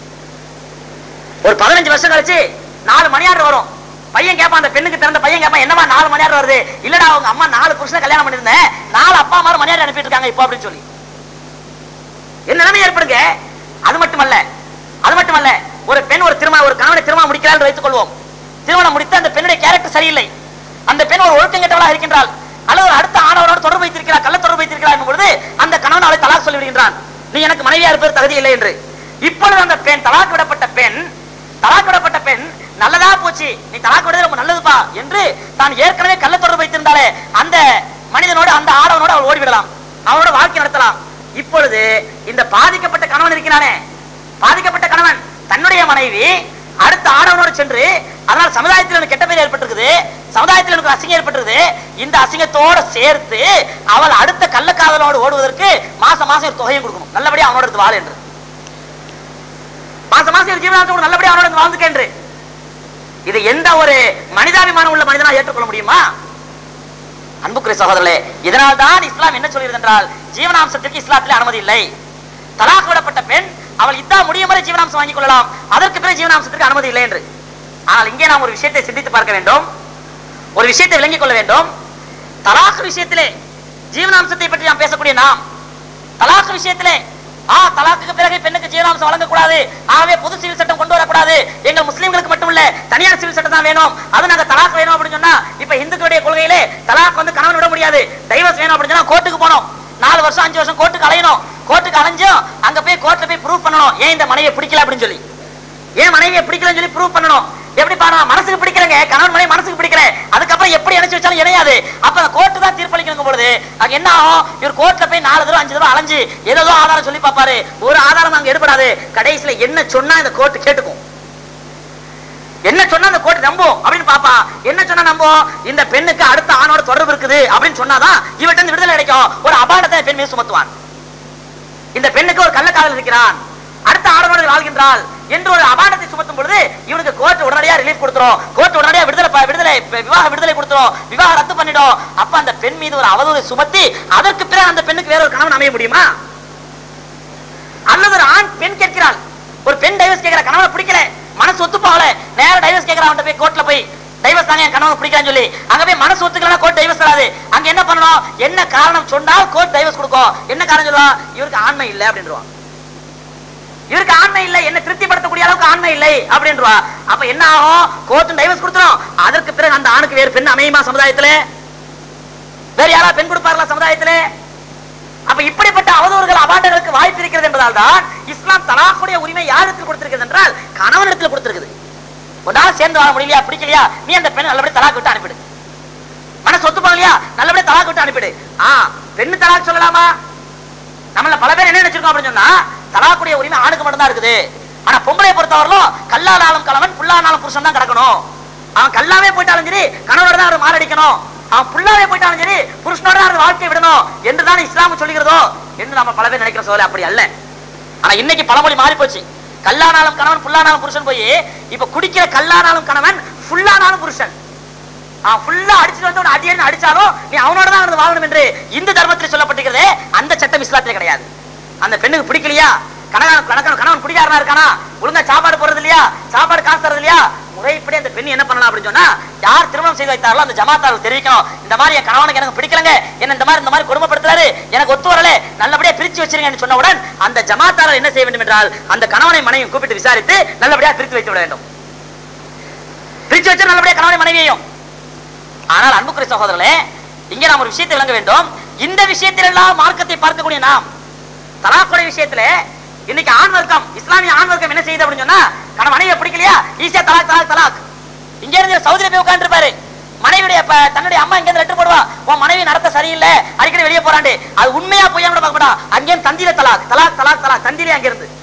ஒரு பதினஞ்சு வருஷம் கழிச்சு நாலு மணி ஆர்டர் வரும் பையன் கேட்பான் அந்த பெண்ணுக்கு திறந்த பையன் கேட்பான் என்னமா நாலு மணி ஆர்டர் வருது இல்லடா அவங்க அம்மா நாலு புருஷனை கல்யாணம் பண்ணிருந்தேன் நாலு அப்பா அம்மா மணி ஆர்டர் அனுப்பிட்டு இருக்காங்க இப்போ அப்படின்னு சொல்லி என்ன நிலைமை ஏற்படுங்க அது மட்டுமல்ல அது மட்டுமல்ல ஒரு பெண் ஒரு திருமணம் ஒரு கணவனை திருமணம் முடிக்கிறாள் என்று வைத்துக் கொள்வோம் திருமணம் முடித்து அந்த பெண்ணுடைய கேரக்டர் சரியில்லை அந்த பெண் ஒரு ஒழுக்கம் கெட்டவளாக இருக்கின்றாள் அல்லது ஒரு அடுத்த ஆணவரோடு தொடர்பு வைத்திருக்கிறார் கள்ள தொடர்பு வைத்திருக்கிறார் என்னும் பொழுது அந்த கணவன் அவளை தலாக் சொல்லி விடுகின்றான் நீ எனக்கு மனைவியா இருப்பது தகுதி இல்லை என்று இப்பொழுது அந்த பெண் தலாக் விடப்பட்ட பெண் தலாக் விடப்பட்ட பெண் நல்லதா போச்சு நீ தலாக் விடுறது ரொம்ப நல்லதுப்பா என்று தான் ஏற்கனவே கள்ள தொடர்பு வைத்திருந்தாலே அந்த மனிதனோடு அந்த ஆடவனோடு அவள் ஓடிவிடலாம் அவனோட வாழ்க்கை நடத்தலாம் இப்பொழுது இந்த பாதிக்கப்பட்ட கணவன் இருக்கிறானே பாதிக்கப்பட்ட கணவன் தன்னுடைய மனைவி அடுத்த ஆடவனோடு சென்று அதனால் சமுதாயத்தில் எனக்கு கெட்ட பேர் ஏற்பட்டிருக்குது சமுதாயத்தில் எனக்கு அசிங்கம் ஏற்பட்டிருக்குது இந்த அசிங்கத்தோட சேர்த்து அவள் அடுத்த கள்ளக்காதலோடு ஓடுவதற்கு மாசம் மாசம் ஒரு தொகையும் கொடுக்கணும் நல்லபடியா அவனோட எடுத்து வாழ என்று மாசம் மாசம் ஜீவனாத்தோடு நல்லபடியா அவனோட இருந்து வாழ்ந்துக்க என்று இது எந்த ஒரு மனிதாபிமானம் உள்ள மனிதனா ஏற்றுக்கொள்ள முடியுமா அன்புக்குரிய சகோதரர்களே இதனால் தான் இஸ்லாம் என்ன சொல்கிறது என்றால் ஜீவனாம்சத்திற்கு இஸ்லாத்திலே அனுமதி இல்லை தலாக் விடப்பட்ட பெண் அவள் இதா முடியும் வரை ஜீவனாம்சம் வாங்கிக் கொள்ளலாம் அதற்கு பிறகு ஜீவனாம்சத்திற்கு அனுமதி இல்லை என்று ஆனால் இங்கே நாம் ஒரு விஷயத்தை சிந்தித்து பார்க்க வேண்டும் ஒரு விஷயத்தை விளங்கிக் கொள்ள வேண்டும் தலாக் விஷயத்திலே ஜீவனாம்சத்தை பற்றி நாம் பேசக்கூடிய நாம் தலாக் விஷயத்திலே ஆ தலாக்குக்கு பிறகு பெண்ணுக்கு ஜீவனாம்சம் வழங்கக்கூடாது ஆகவே பொது சிவில் சட்டம் கொண்டு வரக்கூடாது எங்கள் முஸ்லிம்களுக்கு மட்டும் இல்ல தனியார் சிவில் சட்டம் தான் வேணும் அது நாங்க தலாக் வேணும் அப்படின்னு சொன்னா இப்ப இந்துக்களுடைய கொள்கையிலே தலாக் வந்து கணவன் விட முடியாது டைவர்ஸ் வேணும் அப்படின்னு சொன்னா கோர்ட்டுக்கு போனோம் நாலு வருஷம் அஞ்சு வருஷம் கோர்ட்டுக்கு அலையணும் கோர்ட்டுக்கு அலைஞ்சும் அங்க போய் கோர்ட்ல போய் ப்ரூவ் பண்ணணும் ஏன் இந்த மனைவியை பிடிக்கல அப்படின்னு சொல்லி ஏன் மனைவியை பிடிக்கலன்னு சொல்லி ப்ரூவ் பண்ணணும் எப்படி பாருங்க மனசுக்கு பிடிக்கிறங்க கணவன் மனைவி மனசுக்கு பிடிக்கிறேன் அதுக்கப்புறம் எப்படி இணைச்சு வச்சாலும் இணையாது அப்ப அந்த கோர்ட்டு தான் தீர்ப்பளிக்கணும் பொழுது அங்க என்ன ஆகும் இவர் கோர்ட்ல போய் நாலு தடவை அஞ்சு தடவை அலைஞ்சு ஏதோ ஆதாரம் சொல்லி பார்ப்பாரு ஒரு ஆதாரம் அங்க எடுபடாது கடைசியில என்ன சொன்னா இந்த கோர்ட்டு கேட்டுக்கும் என்ன சொன்னா அந்த கோர்ட் நம்பும் அப்படின்னு பாப்பா என்ன சொன்னா நம்பும் இந்த பெண்ணுக்கு அடுத்த ஆணோட தொடர்பு இருக்குது அப்படின்னு சொன்னாதான் இவர்கிட்ட இருந்து விடுதலை கிடைக்கும் ஒரு அபாண்டத்தை பெண் மீது சுமத்துவான் இந்த பெண்ணுக்கு ஒரு கள்ளக்காதல் இருக்கிறான் அடுத்த ஆடவர்கள் வாழ்கின்றாள் என்று ஒரு அபாண்டத்தை சுமத்தும் பொழுது இவனுக்கு கோர்ட் உடனடியா ரிலீஃப் கொடுத்துரும் கோர்ட் உடனடியா விடுதலை ப- விடுதலை ப- விவாக விடுதலை கொடுத்துரும் விவாக ரத்து பண்ணிடும் அப்ப அந்த பெண் மீது ஒரு அவதூறை சுமத்தி அதற்கு பிறகு அந்த பெண்ணுக்கு வேற ஒரு கணவன் அமைய முடியுமா அல்லது ஒரு ஆண் பெண் கேட்கிறாள் ஒரு பெண் டைவர்ஸ் கேட்கிற கணவனை பிடிக்கல மனசு ஒத்து போகல நேரா டைவர்ஸ் கேட்கிற அவன்கிட்ட போய் கோர்ட்ல போய் டைவர்ஸ் தாங்க என் கணவனை பிடிக்கலன்னு சொல்லி அங்க போய் மனசு ஒத்துக்கலாம் கோர்ட் டைவர்ஸ் தராது அங்க என்ன பண்ணணும் என்ன காரணம் சொன்னால் கோர்ட் டைவர்ஸ் கொடுக்கும் என்ன காரணம் சொல்லுவா இவருக்கு ஆண்மை இல்லை அப்படின்றான் இவருக்கு ஆண்மை இல்லை என்ன திருப்திப்படுத்தக்கூடிய அளவுக்கு ஆண்மை இல்லை அப்படின்றா அப்ப என்ன ஆகும் கோர்ட் டைவர்ஸ் கொடுத்துரும் அதற்கு பிறகு அந்த ஆணுக்கு வேறு பெண் அமையுமா சமுதாயத்துல வேற யாரா பெண் கொடுப்பார்களா சமுதாயத்திலே அப்ப இப்படிப்பட்ட அவதூறுகள் அபாண்டங்களுக்கு வாய்ப்பு இருக்கிறது என்பதால் தான் இஸ்லாம் தலாக்குடைய உரிமை யாருக்கு கொடுத்திருக்கிறது என்றால் கணவனிடத்தில் கொடுத்திருக்குது ஒன்னால சேர்ந்து வாழ முடியலையா பிடிக்கலையா நீ அந்த பெண் நல்லபடியா தலாக்கு விட்டு அனுப்பிடு மனசு ஒத்து போகலையா நல்லபடியா தலாக்கு விட்டு அனுப்பிடு ஆ பெண்ணு தலாக் சொல்லலாமா நம்மள பல பேர் என்ன நினைச்சிருக்கோம் அப்படின்னு சொன்னா தலாக்குடைய உரிமை ஆணுக்கு மட்டும் தான் இருக்குது ஆனா பொம்பளையை பொறுத்தவரையிலும் கல்லானாலும் கணவன் புல்லானாலும் புருஷன் தான் கிடக்கணும் அவன் கல்லாவே போயிட்டாலும் சரி கணவனோட தான் அவர் மாரடிக்கணும் அவன் புல்லாவே போயிட்டாலும் சரி புருஷனோட தான் அவர் வாழ்க்கை விடணும் என்று தான் இஸ்லாம் சொல்லுகிறதோ என்று நம்ம பல பேர் நினைக்கிற சோழ அப்படி அல்ல ஆனா இன்னைக்கு பழமொழி மாறி போச்சு கல்லானாலும் கணவன் புல்லானாலும் புருஷன் போய் இப்ப குடிக்கிற கல்லானாலும் கணவன் ஃபுல்லானாலும் புருஷன் அவன் ஃபுல்லா அடிச்சுட்டு வந்து உன்னை அடி அடின்னு அடிச்சாலும் நீ அவனோட தான் இருந்து வாழணும் என்று இந்து தர்மத்தில் சொல்லப்பட்டிருக்கிறதே அந்த சட்டம் இஸ்லாத்திலே கிடையாது அந்த பெண்ணுக்கு பிடிக்கலையா கணவன் கணக்கன் கணவன் குடிகாரனா இருக்கானா ஒழுங்கா சாப்பாடு போறது இல்லையா சாப்பாடு காசு தரது இல்லையா முறைப்படி அந்த பெண் என்ன பண்ணலாம் அப்படின்னு சொன்னா யார் திருமணம் செய்து வைத்தார்களோ அந்த ஜமாத்தார்கள் தெரிவிக்கணும் இந்த மாதிரி என் கணவனுக்கு எனக்கு பிடிக்கலங்க என்ன இந்த மாதிரி இந்த மாதிரி கொடுமைப்படுத்துறாரு எனக்கு ஒத்து வரல நல்லபடியா பிரிச்சு வச்சிருங்கன்னு சொன்னவுடன் அந்த ஜமாத்தாளர் என்ன செய்ய வேண்டும் என்றால் அந்த கணவனை மனைவியும் கூப்பிட்டு விசாரித்து நல்லபடியா பிரித்து வைத்து விட வேண்டும் பிரிச்சு வச்சு நல்லபடியா கணவனை மனைவியையும் ஆனால் அன்புக்குரிய சகோதரர்களே இங்கே நாம் ஒரு விஷயத்தை விளங்க வேண்டும் இந்த விஷயத்தில் எல்லாம் மார்க்கத்தை பார்க்கக்கூடிய நாம் தலாக்குடைய விஷயத்துல இன்னைக்கு ஆண் வர்க்கம் இஸ்லாமிய ஆண் வர்க்கம் என்ன செய்யுது அப்படின்னு சொன்னா கண மனைவியை பிடிக்கலையா ஈஸியா தலாக் தலாக் தலாக் இங்க இருந்து சவுதியில போய் உட்கார்ந்து மனைவியுடைய ப- தன்னுடைய அம்மா இங்க இருந்து லெட்டர் போடுவா உன் மனைவி நடத்த சரியில்லை அடிக்கடி வெளியே போறாண்டு அது உண்மையா பொய்யா கூட பார்க்க மாட்டான் அங்கே தந்தியில தலாக் தலாக் தலாக் தலாக் தந்தியிலே அங்க இருந்து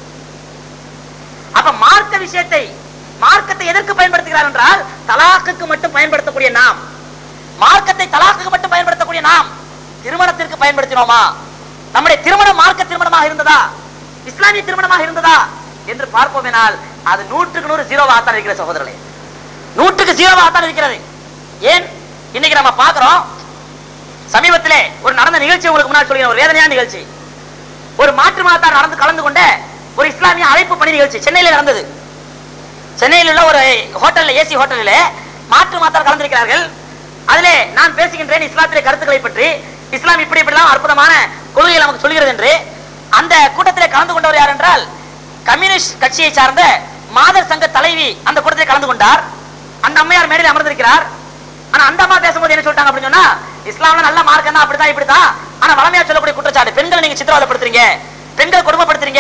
அப்ப மார்க்க விஷயத்தை மார்க்கத்தை எதற்கு பயன்படுத்துகிறார் என்றால் தலாக்குக்கு மட்டும் பயன்படுத்தக்கூடிய நாம் மார்க்கத்தை தலாக்குக்கு மட்டும் பயன்படுத்தக்கூடிய நாம் திருமணத்திற்கு பயன்படுத்தினோமா நம்முடைய திருமணம் மார்க்க திருமணமாக இருந்ததா இஸ்லாமிய திருமணமாக இருந்ததா என்று பார்ப்போமேனால் அது நூற்றுக்கு நூறு ஜீரோவாகத்தான் இருக்கிற சகோதரர்களே நூற்றுக்கு ஜீரோவாகத்தான் இருக்கிறது ஏன் இன்னைக்கு நம்ம பார்க்கிறோம் சமீபத்திலே ஒரு நடந்த நிகழ்ச்சி உங்களுக்கு முன்னாடி சொல்கிறேன் ஒரு வேதனையான நிகழ்ச்சி ஒரு மாற்று மதத்தார் நடந்து கலந்து கொண்ட ஒரு இஸ்லாமிய அழைப்பு பணி நிகழ்ச்சி சென்னையில நடந்தது சென்னையில் உள்ள ஒரு ஹோட்டல்ல ஏசி ஹோட்டலில் மாற்று மதத்தார் கலந்திருக்கிறார்கள் அதிலே நான் பேசுகின்றேன் இஸ்லாத்திலே கருத்துக்களை பற்றி இஸ்லாம் இப்படி இப்படிலாம் அற்புதமான கொள்கைகள் நமக்கு சொல்கிறது என்று அந்த கூட்டத்திலே கலந்து கொண்டவர் யார் என்றால் கம்யூனிஸ்ட் கட்சியை சார்ந்த மாதர் சங்க தலைவி அந்த கூட்டத்தில் கலந்து கொண்டார் அந்த அம்மையார் மேடையில் அமர்ந்திருக்கிறார் ஆனா அந்த அம்மா பேசும்போது என்ன சொல்லிட்டாங்க அப்படின்னு சொன்னா இஸ்லாம்ல நல்ல மார்க்கம் தான் அப்படிதான் இப்படிதான் ஆனா வளமையா சொல்லக்கூடிய குற்றச்சாட்டு பெண்களை நீங்க சித்திரவதைப்படுத்துறீங்க பெண்களை கொடுமைப்படுத்துறீங்க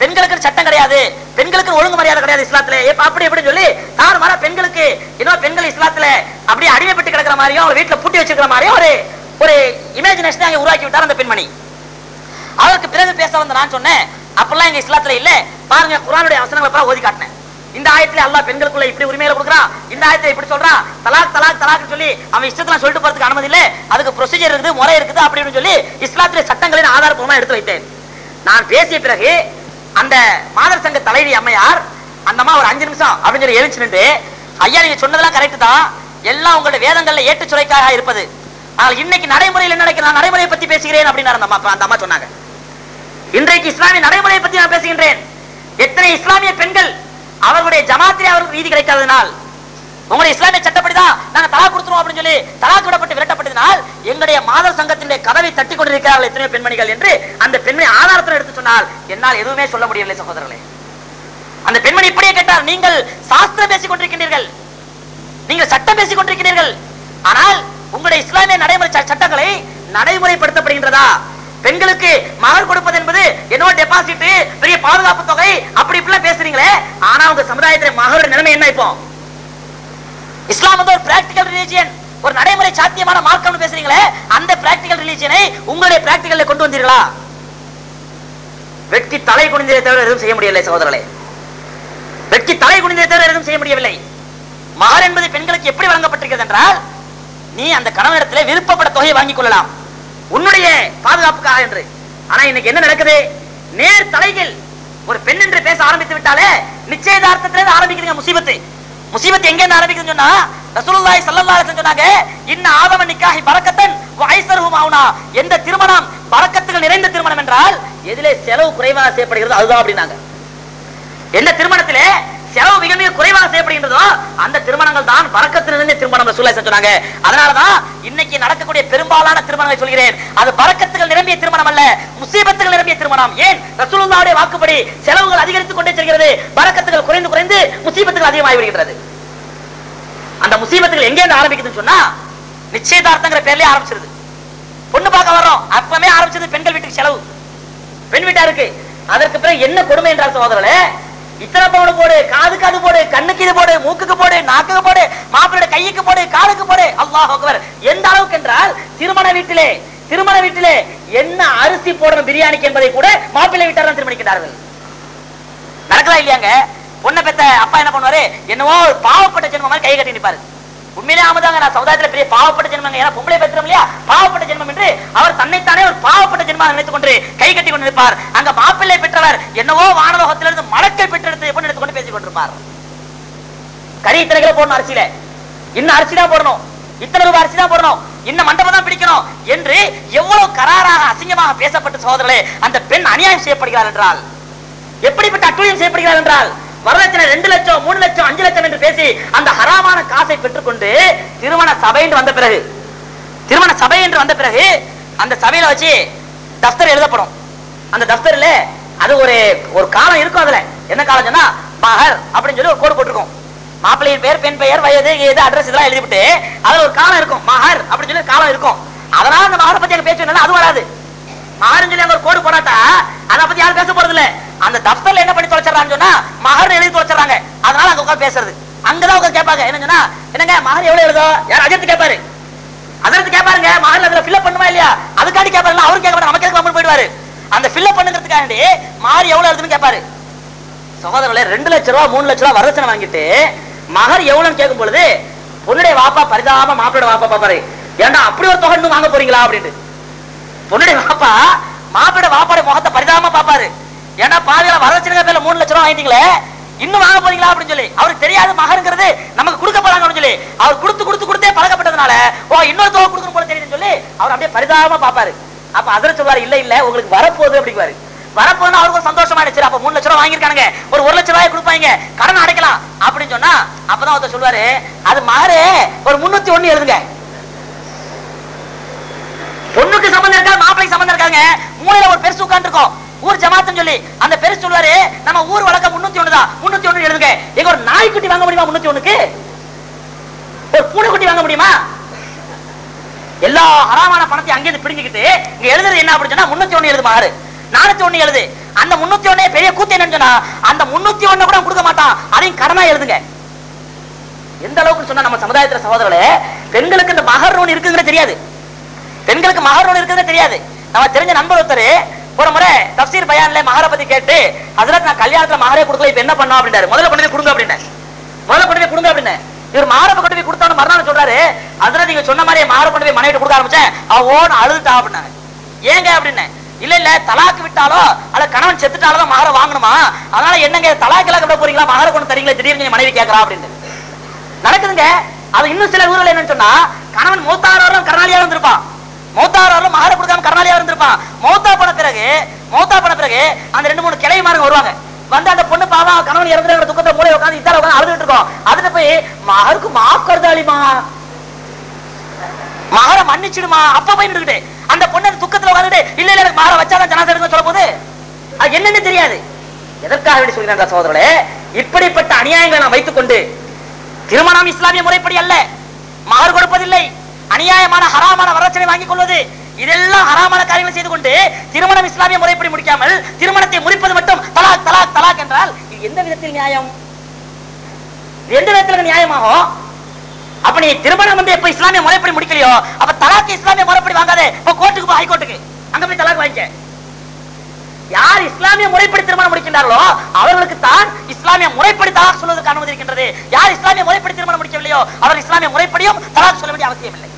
பெண்களுக்கு சட்டம் கிடையாது பெண்களுக்கு ஒழுங்கு மரியாதை கிடையாது இஸ்லாத்துல எப்ப அப்படி இப்படி சொல்லி தாறுமாறா பெண்களுக்கு இன்னும் பெண்கள் இஸ்லாத்துல அப்படியே அடிமைப்பட்டு கிடக்கிற மாதிரியும் அவங்க வீட்டுல பூட்டி வச்சிருக்கிற மாதிரியும் ஒரு ஒரு இமேஜினேஷன் அங்க உருவாக்கி விட்டார் அந்த பெண்மணி அவருக்கு பிறகு பேச வந்த நான் சொன்னேன் அப்பெல்லாம் எங்க இஸ்லாத்துல இல்ல பாருங்க குர்ஆனுடைய வசனங்களை பூரா ஓதி காட்டினேன் இந்த ஆயத்துல அல்லாஹ் பெண்களுக்குள்ள இப்படி உரிமையில கொடுக்குறான் இந்த ஆயத்துல இப்படி சொல்றான் தலாக் தலாக் தலாக் சொல்லி அவன் இஷ்டத்துல சொல்லிட்டு போறதுக்கு அனுமதி இல்ல அதுக்கு ப்ரொசீஜர் இருக்குது முறை இருக்குது அப்படி இப்படின்னு சொல்லி இஸ்லாத்துடைய சட்டங்களின் ஆதாரப்பூர்வமா எடுத்து வைத்தேன் நான் பேசிய பிறகு அந்த மாதர் சங்க தலைவி அம்மையார் அந்த அம்மா ஒரு அஞ்சு நிமிஷம் அப்படின்னு சொல்லி எழுச்சி நின்று ஐயா நீங்க சொன்னதெல்லாம் கரெக்ட் தான் எல்லாம் உங்களுடைய வேதங்கள்ல ஏற்றுச்சுரைக்காக இருப்பது ஆனால் இன்னைக்கு நடைமுறையில் என்ன நடக்குது நான் நடைமுறையை பத்தி பேசுகிறேன் அப்படின்னு அந்த அம்மா அந்த அம்மா சொன்னாங்க இன்றைக்கு இஸ்லாமிய நடைமுறையை பற்றி நான் பேசுகின்றேன் எத்தனை இஸ்லாமிய பெண்கள் அவர்களுடைய ஜமாத்திலே அவர்களுக்கு நீதி கிடைக்காததினால் உங்களுடைய இஸ்லாமிய சட்டப்படிதான் நாங்க தலா கொடுத்துருவோம் அப்படின்னு சொல்லி தலாக் விடப்பட்டு விரட்டப்பட்டதினால் எங்களுடைய மாதர் சங்கத்தினுடைய கதவை தட்டி கொண்டிருக்கிறார்கள் எத்தனையோ பெண்மணிகள் என்று அந்த பெண்மணி ஆதாரத்தில் எடுத்து சொன்னால் என்னால் எதுவுமே சொல்ல முடியவில்லை சகோதரர்களே அந்த பெண்மணி இப்படியே கேட்டார் நீங்கள் சாஸ்திரம் பேசிக் கொண்டிருக்கின்றீர்கள் நீங்கள் சட்டம் பேசிக் கொண்டிருக்கிறீர்கள் ஆனால் உங்களுடைய இஸ்லாமிய நடைமுறை ச- சட்டங்களை நடைமுறைப்படுத்தப்படுகின்றதா பெண்களுக்கு மகர் கொடுப்பது என்பது என்னோ டெபாசிட் பெரிய பாதுகாப்பு தொகை அப்படி இப்படிலாம் பேசுறீங்களே ஆனா உங்க சமுதாயத்துல மகரோட நிலைமை என்ன இப்போ இஸ்லாம் வந்து ஒரு பிராக்டிகல் ரிலீஜியன் ஒரு நடைமுறை சாத்தியமான மார்க்கம்னு பேசுறீங்களே அந்த பிராக்டிகல் ரிலீஜியனை உங்களுடைய பிராக்டிகல்ல கொண்டு வந்தீர்களா வெட்கி தலை குனிந்ததை தவிர எதுவும் செய்ய முடியவில்லை சகோதரர்களே வெட்கி தலை குனிந்ததை தவிர எதுவும் செய்ய முடியவில்லை மகர் என்பது பெண்களுக்கு எப்படி வழங்கப்பட்டிருக்கிறது என்றால் நீ அந்த கணவனிடத்தில் விருப்பப்பட தொகையை வாங்கிக் கொள்ளலாம் உன்னுடைய பாதுகாப்புக்காக என்று ஆனா இன்னைக்கு என்ன நடக்குது நேர் தலைகள் ஒரு பெண் என்று பேச ஆரம்பித்து விட்டாலே நிச்சயதார்த்தத்திலே ஆரம்பிக்குதுங்க முசீபத்து முசீபத்து எங்க இருந்து ஆரம்பிக்குதுன்னு சொன்னா ரசூலுல்லாஹி ஸல்லல்லாஹு அலைஹி வஸல்லம் சொன்னாங்க இன்ன ஆதம நிக்காஹி பரக்கத்தன் வ ஐஸருஹு மௌனா எந்த திருமணம் பரக்கத்துகள் நிறைந்த திருமணம் என்றால் எதிலே செலவு குறைவாக செய்யப்படுகிறது அதுதான் அப்படின்னாங்க எந்த திருமணத்திலே செலவு மிக மிக குறைவாக செய்யப்படுகின்றதோ அந்த திருமணங்கள் தான் பறக்கத்தில் நிறைந்த திருமணம் ரசூலுல்லாஹி சொன்னாங்க அதனாலதான் இன்னைக்கு நடக்கக்கூடிய பெரும்பாலான திருமணங்களை சொல்கிறேன் அது பறக்கத்துகள் நிரம்பிய திருமணம் அல்ல முசீபத்துகள் நிரம்பிய திருமணம் ஏன் ரசூலுல்லாஹ்வுடைய வாக்குப்படி செலவுகள் அதிகரித்துக் கொண்டே செல்கிறது பறக்கத்துகள் குறைந்து குறைந்து முசீபத்துகள் அதிகமாகி வருகின்றது அந்த முசீபத்துகள் எங்க இருந்து ஆரம்பிக்குதுன்னு சொன்னா நிச்சயதார்த்தங்கிற பேர்லயே ஆரம்பிச்சிருது பொண்ணு பார்க்க வர்றோம் அப்பவே ஆரம்பிச்சது பெண்கள் வீட்டுக்கு செலவு பெண் வீட்டாருக்கு அதற்கு பிறகு என்ன கொடுமை என்றால் சகோதரர்களே இத்தனை பவுன் போடு காதுக்கு அது போடு கண்ணுக்கு இது போடு மூக்குக்கு போடு நாக்குக்கு போடு மாப்பிள்ளை கையுக்கு போடு காலுக்கு போடு அல்லாஹ் அக்பர் எந்த அளவுக்கு என்றால் திருமண வீட்டிலே திருமண வீட்டிலே என்ன அரிசி போடணும் பிரியாணிக்கு என்பதை கூட மாப்பிள்ளை வீட்டார் தான் தீர்மானிக்கிறார்கள் நடக்குதா இல்லையாங்க பொண்ணை பெத்த அப்பா என்ன பண்ணுவாரு என்னவோ ஒரு பாவப்பட்ட ஜென்மம் மாதிரி கை கட்டி நிப்பாரு உண்மையிலே ஆமாதாங்க நான் சமுதாயத்துல பெரிய பாவப்பட்ட ஜென்மங்க ஏன்னா பொம்பளை பெற்றோம் இல்லையா பாவப்பட்ட ஜென்மம் என்று அவர் தன்னைத்தானே ஒரு பாவப்பட்ட ஜென்மம் நினைத்துக் கொண்டு கை கட்டி கொண்டு நிற்பார் அங்க மாப்பிள்ளை பெற்றவர் என்னவோ வானலோகத்திலிருந்து மடக்கை பெற்றெடுத்து எப்படி எடுத்துக் கொண்டு பேசிக் கொண்டிருப்பார் கறி இத்தனை கிலோ போடணும் அரிசியில இன்னும் அரிசி தான் போடணும் இத்தனை ரூபாய் அரிசி தான் போடணும் இன்னும் மண்டபம் தான் பிடிக்கணும் என்று எவ்வளவு கராராக அசிங்கமாக பேசப்பட்ட சகோதரர்களே அந்த பெண் அநியாயம் செய்யப்படுகிறார் என்றால் எப்படிப்பட்ட அட்டுழியம் செய்யப்படுகிறார் என்றால் வரதட்சணை ரெண்டு லட்சம் மூணு லட்சம் அஞ்சு லட்சம் என்று பேசி அந்த ஹராமான காசை பெற்றுக்கொண்டு திருமண சபை என்று வந்த பிறகு திருமண சபை என்று வந்த பிறகு அந்த சபையில வச்சு தஸ்தர் எழுதப்படும் அந்த தஸ்தர்ல அது ஒரு ஒரு காலம் இருக்கும் அதுல என்ன காலம் சொன்னா மகர் அப்படின்னு சொல்லி ஒரு கோடு போட்டிருக்கும் மாப்பிள்ளையின் பெயர் பெண் பெயர் வயது ஏது அட்ரஸ் இதெல்லாம் எழுதிவிட்டு அதுல ஒரு காலம் இருக்கும் மகர் அப்படின்னு சொல்லி காலம் இருக்கும் அதனால அந்த மகரை பத்தி அங்க பேச்சு என்னன்னா அது வராது மகர்னு சொல்லி அங்க ஒரு கோடு போடாட்டா அதை பத்தி யாரும் பேச போறது இல்ல அந்த தப்தர்ல என்ன பண்ணி தொலைச்சிடறான்னு சொன்னா மகர் எழுதி தொலைச்சிடறாங்க அதனால அங்க உட்கார்ந்து பேசுறது அங்கதான் உட்கார்ந்து கேட்பாங்க என்ன சொன்னா என்னங்க மகர் எவ்வளவு எழுதோ யார் அஜித் கேட்பாரு அதற்கு கேட்பாருங்க மகர்ல அதுல ஃபில்அப் பண்ணுமா இல்லையா அதுக்காண்டி கேட்பாரு அவரும் கேட்க மாட்டாங்க நமக்கு எதுக்கு கம்மல் போயிடுவாரு அந்த ஃபில்அப் பண்ணுங்கிறதுக்காண்டி மாறி எவ்வளவு எழுதுன்னு கேட்பாரு சகோதரர்களே ரெண்டு லட்ச ரூபா மூணு லட்ச ரூபா வரதட்சணை வாங்கிட்டு மகர் எவ்வளவுன்னு கேட்கும் பொழுது பொண்ணுடைய வாப்பா பரிதாப மாப்பிளோட வாப்பா பாப்பாரு ஏன்டா அப்படி ஒரு தொகை இன்னும் வாங்க போறீங்களா அப்படின்ட்டு பொண்ணுடைய வாப்பா மாப்பிளோட வாப்பாட முகத்தை பரிதாபமா பாப்பாரு ஏன்னா பாதியில வரதட்சணை பேர்ல மூணு லட்ச ரூபா வாங்கிட்டீங்களே இன்னும் வாங்க போறீங்களா அப்படின்னு சொல்லி அவருக்கு தெரியாது மகருங்கிறது நமக்கு கொடுக்க போறாங்க அப்படின்னு சொல்லி அவர் கொடுத்து கொடுத்து கொடுத்தே பழக்கப்பட்டதுனால ஓ இன்னொரு தொகை கொடுக்கணும் போல தெரியுதுன்னு சொல்லி அவர் அப்படியே பரிதாபமா பாப்பாரு அப்ப அதில் சொல்வாரு இல்ல இல்ல உங்களுக்கு வரப்போகுது அப்படிங்குவாரு வரப்போனா அவருக்கு ஒரு சந்தோஷமாயிடுச்சு அப்ப மூணு லட்ச ரூபாய் வாங்கியிருக்கானுங்க ஒரு ஒரு லட்ச ரூபாய் கொடுப்பாங்க கடன் அடைக்கலாம் அப்படின்னு சொன்னா அப்பதான் ஒருத்தர் சொல்லுவாரு அது மாறு ஒரு முன்னூத்தி ஒண்ணு எழுதுங்க பொண்ணுக்கு சம்பந்தம் இருக்கா மாப்பிளைக்கு சம்பந்தம் இருக்காங்க மூலையில ஒரு பெருசு உட்கார்ந்துருக்கோம் ஊர் ஜமாத்துன்னு சொல்லி அந்த பெருசு சொல்லுவாரு நம்ம ஊர் வழக்கம் முன்னூத்தி ஒண்ணு தான் முன்னூத்தி ஒண்ணு எழுதுங்க எங்க ஒரு நாய்க்குட்டி வாங்க முடியுமா முன்னூத்தி ஒண்ணுக்கு ஒரு பூனைக்குட்டி வாங்க முடியுமா எல்லா ஹராமான பணத்தை அங்கிருந்து பிடிங்கிக்கிட்டு இங்க எழுதுறது என்ன அப்படின்னு சொன்னா முன்னூத்தி ஒண்ணு எழுது மாறு நானூத்தி ஒண்ணு எழுது அந்த முன்னூத்தி ஒண்ணே பெரிய கூத்து என்னன்னு சொன்னா அந்த முன்னூத்தி ஒண்ணு கூட அவன் கொடுக்க மாட்டான் அதையும் கடனா எழுதுங்க எந்த அளவுக்கு சொன்னா நம்ம சமுதாயத்துல சகோதரர்களே பெண்களுக்கு இந்த மகர் ஒண்ணு இருக்குங்கிறது தெரியாது பெண்களுக்கு மகர் ஒண்ணு இருக்குங்கிறது தெரியாது நம்ம தெரிஞ்ச நண்பர் ஒருத்தர் ஒரு முறை தப்சீர் பயான்ல மகரை பத்தி கேட்டு ஹசரத் நான் கல்யாணத்துல மகரே கொடுக்கல இப்ப என்ன பண்ணோம் அப்படின்னாரு முதல்ல கொண்டு போய் கொடுங்க அப்படின்னு முதல்ல கொண்டு போய் கொடுங்க அப்படின்னு இவர் மகரை கொண்டு போய் கொடுத்தவன மறுநாள் சொல்றாரு ஹசரத் நீங்க சொன்ன மாதிரி மகரை கொண்டு போய் மனைவிட்டு கொடுக்க ஆரம்பிச்சேன் அவ ஓன்னு அழுதுட்டா அப்படின்னாங்க ஏங்க அப்படின்னு இல்ல இல்ல தலாக்கு விட்டாலோ அல்ல கணவன் செத்துட்டாலோ தான் மகரை வாங்கணுமா அதனால என்னங்க தலாக்கு எல்லாம் விட போறீங்களா மகரை கொண்டு தரீங்களா திடீர்னு என் மனைவி கேட்கறா அப்படின்னு நடக்குதுங்க அது இன்னும் சில ஊர்ல என்னன்னு சொன்னா கணவன் மூத்தாரவரும் கருணாலியா இருந்திருப்பான் மூத்தாரவரும் மகர கொடுக்காம கருணாலியா இருந்திருப்பான் மௌத்தா போன பிறகு மௌத்தா போன பிறகு அந்த ரெண்டு மூணு கிளை மாருங்க வருவாங்க வந்து அந்த பொண்ணு பாவா கணவன் இறந்துற துக்கத்தை மூளை உட்காந்து இத்தால உட்காந்து அழுதுட்டு இருக்கோம் அதுல போய் மகருக்கு மாக்கறதாளிமா மகர மன்னிச்சிடுமா அப்ப போய் நின்றுகிட்டு அந்த பொண்ணு அந்த துக்கத்துல உட்காந்துட்டு இல்ல இல்ல எனக்கு மகர வச்சாதான் ஜனாசா எடுக்க சொல்ல போது அது என்னன்னு தெரியாது எதற்காக வேண்டி சொல்கிறாங்க சகோதரர்களே இப்படிப்பட்ட அநியாயங்களை நான் வைத்துக் கொண்டு திருமணம் இஸ்லாமிய முறைப்படி அல்ல மகர் கொடுப்பதில்லை அநியாயமான ஹராமான வரதட்சணை வாங்கிக் கொள்வது இதெல்லாம் ஹராமான காரியங்களை செய்து கொண்டு திருமணம் இஸ்லாமிய முறைப்படி முடிக்காமல் திருமணத்தை முறிப்பது மட்டும் தலாக் தலாக் தலாக் என்றால் இது எந்த விதத்தில் நியாயம் இது எந்த விதத்தில் நியாயமாகும் அப்ப நீ திருமணம் வந்து எப்ப இஸ்லாமிய முறைப்படி முடிக்கலையோ அப்ப தலாக் இஸ்லாமிய முறைப்படி வாங்காதே இப்ப கோர்ட்டுக்கு போ ஹைகோர்ட்டுக்கு அங்க போய் தலாக் வாங்கிக்க யார் இஸ்லாமிய முறைப்படி திருமணம் முடிக்கின்றார்களோ அவர்களுக்கு தான் இஸ்லாமிய முறைப்படி தலாக் சொல்வதற்கு அனுமதி இருக்கின்றது யார் இஸ்லாமிய முறைப்படி திருமணம் முடிக்கவில்லையோ அவர் இஸ்லாமிய முறைப்படியும் தலாக் சொல்ல வேண்டிய அவசியம் இல்லை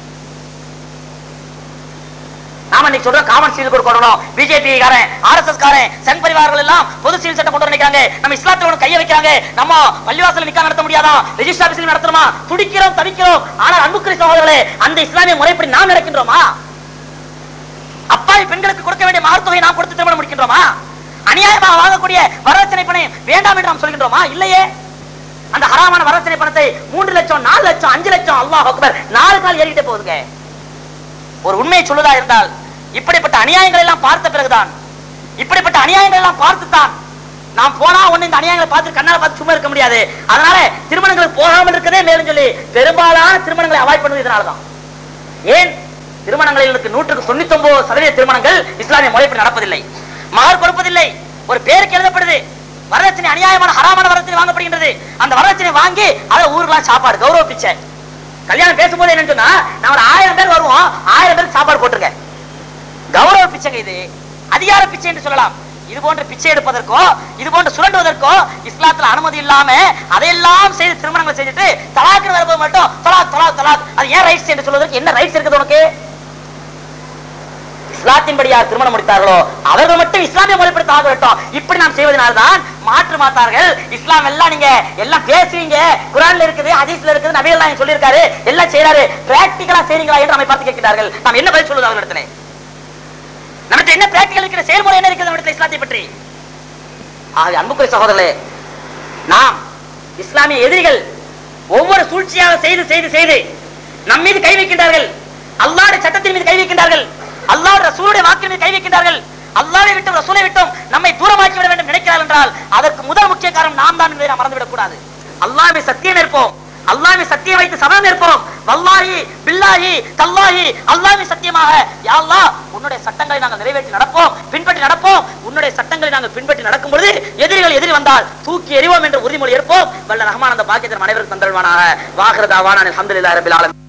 நாம இன்னைக்கு சொல்றோம் காமன் சீல் கோட் கொண்டு வரணும் பிஜேபி காரன் ஆர்எஸ்எஸ் காரன் சங் பரிவார்கள் எல்லாம் பொது சீல் சட்டம் கொண்டு வர நினைக்கிறாங்க நம்ம இஸ்லாத்துல ஒண்ணு கைய வைக்கிறாங்க நம்ம பள்ளிவாசல் நிக்கா நடத்த முடியாதா ரெஜிஸ்டர் ஆபீஸ்ல நடத்தணுமா துடிக்கிறோம் தவிக்கிறோம் ஆனால் அன்புக்குரிய சகோதரர்களே அந்த இஸ்லாமிய முறைப்படி நாம் நடக்கின்றோமா அப்பாவி பெண்களுக்கு கொடுக்க வேண்டிய மகத்துவத்தை நாம் கொடுத்து திருமணம் முடிக்கின்றோமா அநியாயமாக வாங்கக்கூடிய வரதட்சணை பணம் வேண்டாம் என்று நாம் சொல்கின்றோமா இல்லையே அந்த ஹராமான வரதட்சணை பணத்தை மூன்று லட்சம் நாலு லட்சம் அஞ்சு லட்சம் அல்லாஹ் அக்பர் நாலு நாள் ஏறிட்டே போகுதுங்க ஒரு உண்மையை சொல்லுதா இருந்தால் இப்படிப்பட்ட அநியாயங்களை எல்லாம் பார்த்த பிறகுதான் இப்படிப்பட்ட அநியாயங்களை எல்லாம் பார்த்துத்தான் நாம் போனா ஒண்ணு இந்த அநியாயங்களை பார்த்து கண்ணால பார்த்து சும்மா இருக்க முடியாது அதனால திருமணங்களுக்கு போகாமல் இருக்கதே மேலும் சொல்லி பெரும்பாலான திருமணங்களை அவாய்ட் பண்ணுவது இதனாலதான் ஏன் திருமணங்களில் இருக்கு நூற்றுக்கு தொண்ணூத்தி ஒன்பது சதவீத திருமணங்கள் இஸ்லாமிய முறைப்படி நடப்பதில்லை மகர் கொடுப்பதில்லை ஒரு பேருக்கு எழுதப்படுது வரதட்சணை அநியாயமான ஹராமான வரதட்சணை வாங்கப்படுகின்றது அந்த வரதட்சணை வாங்கி அதை ஊருக்குலாம் சாப்பாடு கௌரவ பிச்சை கல்யாணம் பேசும்போது என்னன்னு சொன்னா நான் ஒரு ஆயிரம் பேர் வருவோம் ஆயிரம் பேருக்கு சாப்பாடு போட்டுருங்க கௌரவ பிச்சைங்க இது அதிகார பிச்சை என்று சொல்லலாம் இது போன்ற பிச்சை எடுப்பதற்கோ இது போன்று சுரண்டுவதற்கோ இஸ்லாத்துல அனுமதி இல்லாம அதையெல்லாம் செய்து திருமணங்களை செஞ்சுட்டு தலாக்கு வரும்போது மட்டும் தலாக் தலாக் தலாக் அது ஏன் ரைட்ஸ் என்று சொல்வதற்கு என்ன ரைட்ஸ் இருக்குது உனக்கு இஸ்லாத்தின்படி யார் திருமணம் முடித்தார்களோ அவர்கள் மட்டும் இஸ்லாமிய முறைப்படி தாக வரட்டும் இப்படி நாம் செய்வதனால்தான் மாற்று மாத்தார்கள் இஸ்லாம் எல்லாம் நீங்க எல்லாம் பேசுவீங்க குரான்ல இருக்குது ஹதீஸ்ல இருக்குது நபி எல்லாம் சொல்லியிருக்காரு எல்லாம் செய்யறாரு பிராக்டிகலா செய்றீங்களா என்று நம்மை பார்த்து கேட்கிறார்கள் நாம் என்ன பதில் சொல்லுவது அவர்களிடத்துல நம்மகிட்ட என்ன பிராக்டிகல் இருக்கிற செயல்முறை என்ன இருக்குது நம்மிடத்தில் இஸ்லாத்தை பற்றி ஆகவே அன்புக்குரிய சகோதரர்களே நாம் இஸ்லாமிய எதிரிகள் ஒவ்வொரு சூழ்ச்சியாக செய்து செய்து செய்து நம் மீது கை வைக்கின்றார்கள் அல்லாஹ்வுடைய சட்டத்தின் மீது கை வைக்கின்றார்கள் அல்லாஹ் ரசூலுடைய வாக்கின் மீது கை வைக்கின்றார்கள் அல்லாஹ்வை விட்டும் ரசூலை விட்டும் நம்மை தூரமாக்கி விட வேண்டும் நினைக்கிறார் என்றால் அதற்கு முதல் முக்கிய காரணம் நாம் தான் என்பதை நாம் மறந்துவிடக் கூடாது அல்லாஹ்வை சத்தியம் இருப்போம் அல்லாஹ்வை சத்தியம் வைத்து சபதம் இருப்போம் வல்லாஹி பில்லாஹி தல்லாஹி அல்லாஹ்வை சத்தியமாக யா அல்லாஹ் உன்னுடைய சட்டங்களை நாங்கள் நிறைவேற்றி நடப்போம் பின்பற்றி நடப்போம் உன்னுடைய சட்டங்களை நாங்கள் பின்பற்றி நடக்கும் பொழுது எதிரிகள் எதிரி வந்தால் தூக்கி எறிவோம் என்ற உறுதிமொழி இருப்போம் வல்ல ரஹ்மான் அந்த பாக்கியத்தின் அனைவருக்கும் தந்தல்வானாக வாகரதாவான அல்ஹம்துலில்லாஹி ரபில் ஆலமீன்